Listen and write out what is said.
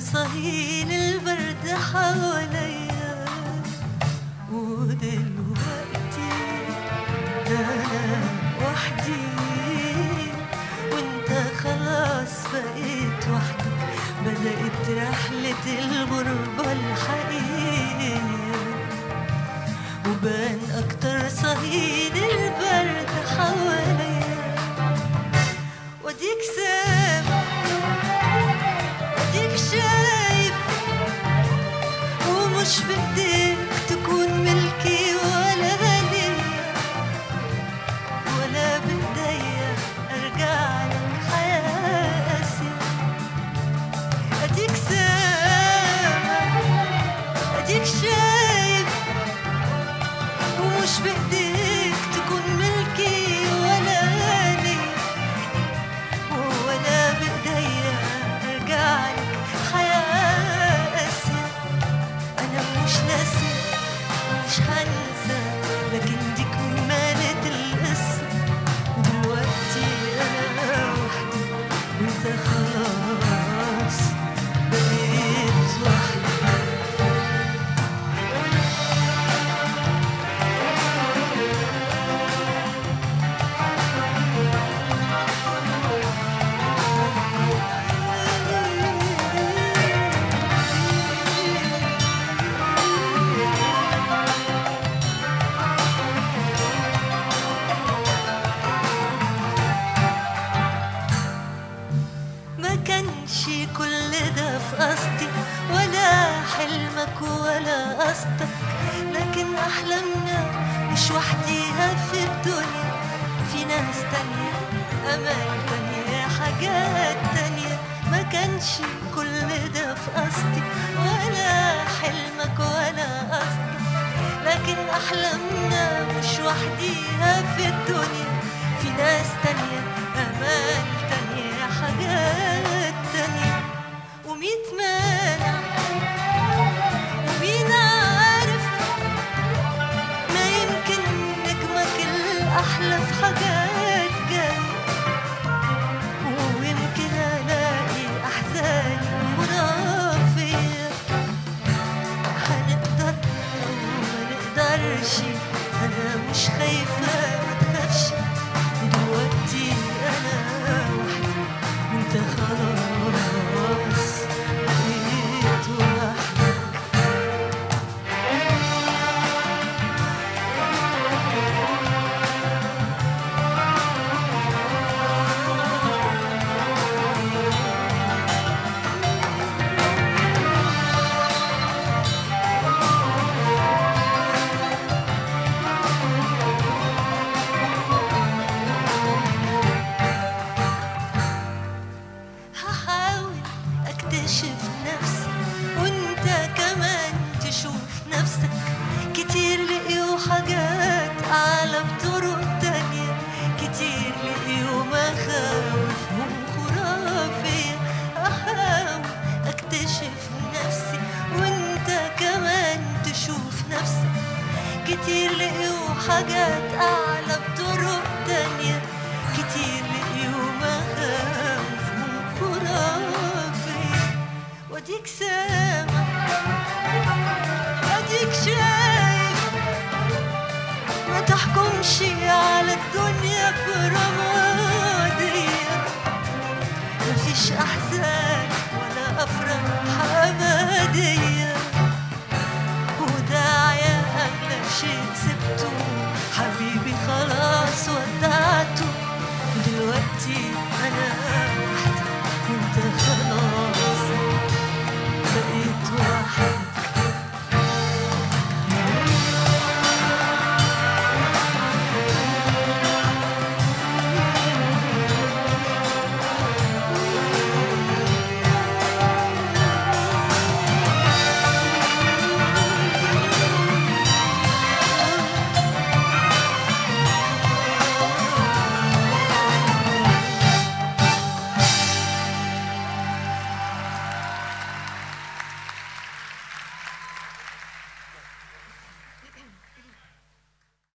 صهيل البرد حواليا ودلوقتي أنا وحدي وانت خلاص بقيت وحدك بدأت رحلة الغربة الحقيقية وبان أكتر صهيل البرد حواليا وديك سامع وديك شايف ومش بدك تكون ملكي ولا ليا ولا بدي ارجع لك حياتي اديك سامع اديك شايف ومش بايديك تكون ملكي ولا ليا ولا بدي ارجع لك حياتي انا مش ناسي مش هنسى لكن دي كمالة القصة ودلوقتي انا وحدي وانت خلاص بقيت وحدي ما كانش كل ده في قصدي ولا حلمك ولا قصدك لكن أحلامنا مش وحديها في الدنيا في ناس تانية أمل تانية حاجات تانية ما كانش كل ده في قصدي ولا حلمك ولا قصدك لكن أحلامنا مش وحديها في الدنيا في ناس تانية أمال تانية حاجات تانية وميت مانع ومين عارف ما يمكن نجمك الأحلى في حاجات جاية ويمكن ألاقي أحزاني خرافية هنقدر أو ما نقدرش أنا مش خايفة ما تخافش دلوقتي أنا وحدي وأنت خلاص بقيت وحدك هحاول اكتشف نفسي وانت كمان تشوف نفسك كتير لقيوا حاجات اعلى بطرق تانية كتير لقيوا مخاوفهم خرافية احاول اكتشف نفسي وانت كمان تشوف نفسك كتير لقيوا حاجات اعلى بطرق تانية كتير لقيوا مخاوفهم خرافية واديك سامع اديك شايف ما تحكمش على الدنيا برمادية مفيش احزان ولا افراح ابدية